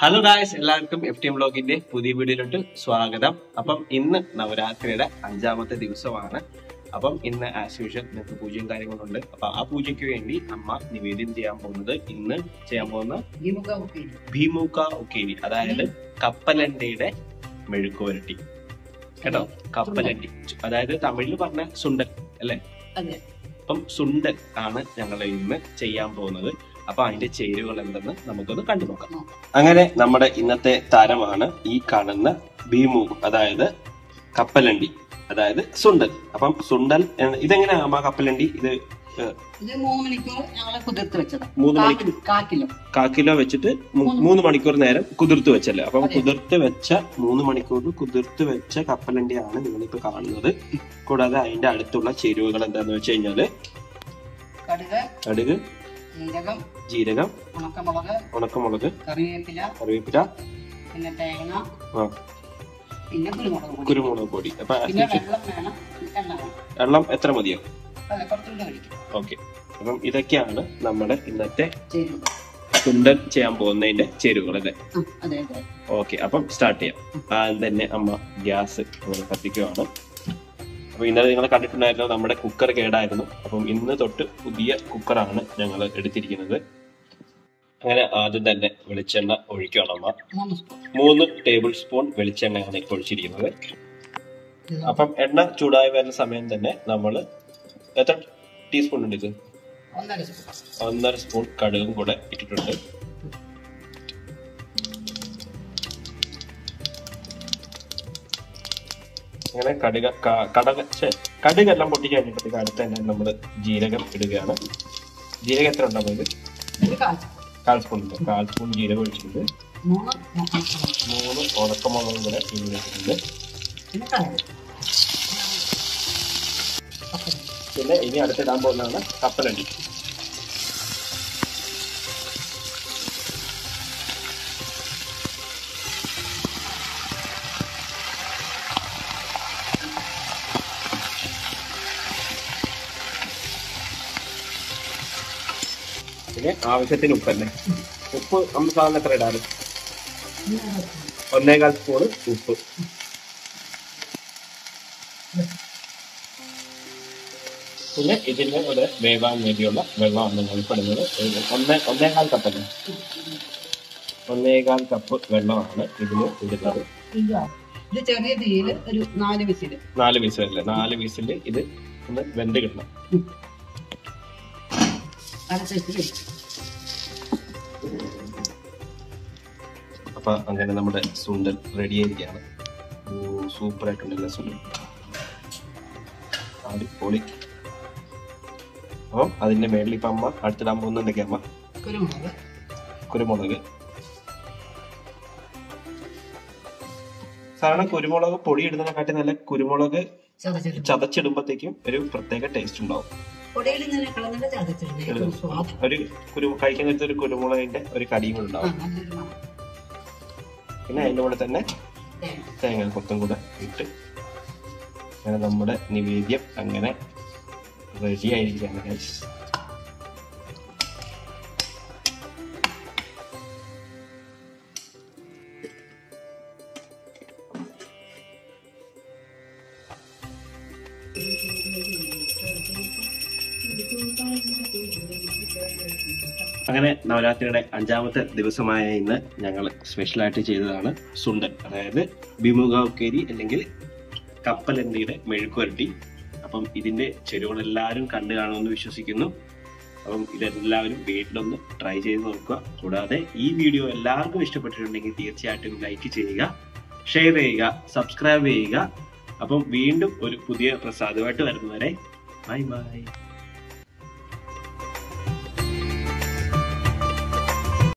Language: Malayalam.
ഹലോ ഗായ്സ് എല്ലാവർക്കും എഫ് ടി എം ബ്ലോഗിന്റെ പുതിയ വീഡിയോയിലോട്ട് സ്വാഗതം അപ്പം ഇന്ന് നവരാത്രിയുടെ അഞ്ചാമത്തെ ദിവസമാണ് അപ്പം ഇന്ന് ആസ് യൂഷ്വൽ നിങ്ങൾക്ക് പൂജയും കാര്യങ്ങളുണ്ട് അപ്പൊ ആ പൂജയ്ക്ക് വേണ്ടി അമ്മ നിവേദ്യം ചെയ്യാൻ പോകുന്നത് ഇന്ന് ചെയ്യാൻ പോകുന്ന വിമുഖ ഉപ്പേരി ഭീമുക്ക ഉക്കേരി അതായത് കപ്പലണ്ടിയുടെ മെഴുക്കുവരട്ടി കേട്ടോ കപ്പലണ്ടി അതായത് തമിഴിൽ പറഞ്ഞ സുണ്ടൻ അല്ലേ അതെ അപ്പം സുണ്ടൻ ആണ് ഞങ്ങൾ ഇന്ന് ചെയ്യാൻ പോകുന്നത് അപ്പൊ അതിന്റെ ചേരുവകൾ എന്തെന്ന് നമുക്കൊന്ന് കണ്ടു നോക്കാം അങ്ങനെ നമ്മുടെ ഇന്നത്തെ താരമാണ് ഈ കാണുന്ന ഭീമു അതായത് കപ്പലണ്ടി അതായത് സുണ്ടൽ അപ്പം സുണ്ടൽ എന്ന- ഇതെങ്ങനെയാ അമ്മ കപ്പലണ്ടി ഇത് ഏഹ്, ഇത് മൂന്ന് മണിക്കൂർ ഞങ്ങളെ കുതിർത്ത് വെച്ചതാ മൂന്ന് കാ മണിക്കൂർ കിലോ- കാ കിലോ കാ കിലോ വെച്ചിട്ട് മൂ- മൂന്ന് മണിക്കൂർ നേരം കുതിർത്ത് വെച്ചല്ലേ അപ്പം അതെ. കുതിർത്ത് വെച്ച മൂന്ന് മണിക്കൂറിൽ കുതിർത്ത് വെച്ച കപ്പലണ്ടിയാണ് നിങ്ങളിപ്പോ കാണുന്നത് കൂടാതെ അതിന്റെ അടുത്തുള്ള ചേരുവകൾ എന്താന്ന് വെച്ച് കഴിഞ്ഞാല് കടുക് കടുക് ജീരകം ജീരകം ഉണക്കമുളക് ഉണക്കമുളക് കറിവേപ്പില കറിവേപ്പില പിന്നെ തേങ്ങ ആ, പിന്നെ കുരുമുളക് പൊടി കുരുമുളക് പൊടി അപ്പൊ പിന്നെ വെള്ളം വേണം എണ്ണ വേണം വെള്ളം എത്ര മതിയോ അതെ കുറച്ചുകൂടെ കഴിക്കും ഓക്കെ അപ്പം ഇതൊക്കെയാണ് നമ്മുടെ ഇന്നത്തെ ചേരും സുണ്ടൻ ചെയ്യാൻ പോകുന്നതിന്റെ ചേരുവകൾ അല്ലേ ആ, അതെ അതെ ഓക്കെ അപ്പം സ്റ്റാർട്ട് ചെയ്യാം ആദ്യം തന്നെ അമ്മ ഗ്യാസ് നമ്മൾ കത്തിക്കുവാണ് അപ്പൊ ഇന്നലെ നിങ്ങൾ കണ്ടിട്ടുണ്ടായിരുന്നു നമ്മുടെ കുക്കർ കേടായിരുന്നു അപ്പം ഇന്ന് തൊട്ട് പുതിയ കുക്കറാണ് ഞങ്ങൾ എടുത്തിരിക്കുന്നത് അങ്ങനെ ആദ്യം തന്നെ വെളിച്ചെണ്ണ ഒഴിക്കുകയാണ് അമ്മ മൂന്ന് സ്പൂൺ മൂന്ന് ടേബിൾ സ്പൂൺ വെളിച്ചെണ്ണയാണ് ഇപ്പോൾ ഒഴിച്ചിരിക്കുന്നത് അപ്പം എണ്ണ ചൂടായി വരുന്ന സമയം തന്നെ നമ്മൾ എത്ര ടീസ്പൂൺ ഉണ്ട് ഇത് ഒന്നര സ്പൂൺ ഒന്നര സ്പൂൺ കടുകും കൂടെ ഇട്ടിട്ടുണ്ട് അങ്ങനെ കടുക ക- കടക ഛെ, കടുകെല്ലാം പൊട്ടി കഴിഞ്ഞപ്പോഴത്തേക്ക് അടുത്ത് തന്നെ നമ്മൾ ജീരകം ഇടുകയാണ് ജീരകം എത്ര ഉണ്ടാവും ഇത് ഒരു കാൽ കാൽ സ്പൂൺ ഉണ്ട് കാൽ സ്പൂൺ ജീരകം ഒഴിച്ചിട്ടുണ്ട് മൂന്ന് ഉണക്കമുളക്. മൂന്ന് ഉണക്കമുളകും കൂടെ ഇനി വെച്ചിട്ടുണ്ട് പിന്നെ കടുക് അപ്പം പിന്നെ ഇനി അടുത്തിടാൻ പോകുന്നതാണ് കപ്പലണ്ടി പിന്നെ ആവശ്യത്തിന് ഉപ്പല്ലേ ഉപ്പ് നമ്മൾ സാധാരണ എത്ര ഇടാറ് പിന്നെ ഒന്നേകാൽ സ്പൂണ് ഉപ്പ് പിന്നെ ഇതിന്റെ ഒരു വേവാൻ വേണ്ടിയുള്ള വെള്ളമാണ് നിങ്ങൾ ഉൾപ്പെടുന്നത് ഒന്നേ ഒന്നേകാൽ കപ്പല്ലേ ഒന്നേകാൽ കപ്പ് വെള്ളമാണ് ഇതിൽ ഇടുന്നത് ഇത് ഇത് ചെറിയ തീയിൽ ഒരു നാല് വിസില് നാല് വിസിലല്ലേ നാല് വിസിൽ ഇത് ഒന്ന് വെന്ത് കിട്ടണം അരച്ചിട്ട് വെച്ചു അപ്പൊ അങ്ങനെ നമ്മുടെ സുണ്ടൽ റെഡി ആയിരിക്കുകയാണ് ഓ സൂപ്പർ ആയിട്ടുണ്ടല്ലേ സുണ്ടൽ അടിപൊളി അപ്പം അതിന്റെ മേളിൽ ഇപ്പൊ അമ്മ അടുത്തിടാൻ പോകുന്ന എന്തൊക്കെയാ അമ്മ കുരുമുളക് കുരുമുളക് സാധാരണ കുരുമുളക് പൊടി ഇടുന്നതിനെക്കാട്ടി നല്ല കുരുമുളക് ചതച്ചിട്ട് ചതച്ചിടുമ്പോഴത്തേക്കും ഒരു പ്രത്യേക ടേസ്റ്റ് ഉണ്ടാവും പൊടിയിൽ നിന്ന് കളഞ്ഞിട്ട് ചതച്ചിടുന്നത് ഏറ്റവും സ്വാദം ഒരു കുരു കഴിക്കാൻ നേരത്തെ ഒരു കുരുമുളകിന്റെ ഒരു കടിയും കൂടെ ആ, ഉണ്ടാവും നല്ലൊരു മണം പിന്നെ അതിന്റെ കൂടെ തന്നെ തേങ്ങ തേങ്ങ കൊത്തും കൂടെ ഇട്ട് അങ്ങനെ നമ്മുടെ നിവേദ്യം അങ്ങനെ റെഡി ആയിരിക്കുകയാണ് guys. അങ്ങനെ നവരാത്രിയുടെ അഞ്ചാമത്തെ ദിവസമായ ഇന്ന് ഞങ്ങൾ സ്പെഷ്യലായിട്ട് ചെയ്തതാണ് സുണ്ടൻ അതായത് ബിമുക ഉക്കേരി അല്ലെങ്കിൽ കപ്പലണ്ടിയുടെ മെഴുക്കുവരട്ടി അപ്പം ഇതിന്റെ ചെരുവുകളെല്ലാവരും കണ്ടു കാണുമെന്ന് വിശ്വസിക്കുന്നു അപ്പം ഇതെല്ലാവരും വീട്ടിലൊന്ന് ട്രൈ ചെയ്ത് നോക്കുക കൂടാതെ ഈ വീഡിയോ എല്ലാവർക്കും ഇഷ്ടപ്പെട്ടിട്ടുണ്ടെങ്കിൽ തീർച്ചയായിട്ടും ലൈക്ക് ചെയ്യുക ഷെയർ ചെയ്യുക സബ്സ്ക്രൈബ് ചെയ്യുക അപ്പം വീണ്ടും ഒരു പുതിയ പ്രസാദമായിട്ട് വരുന്നവരെ ബൈ ബൈ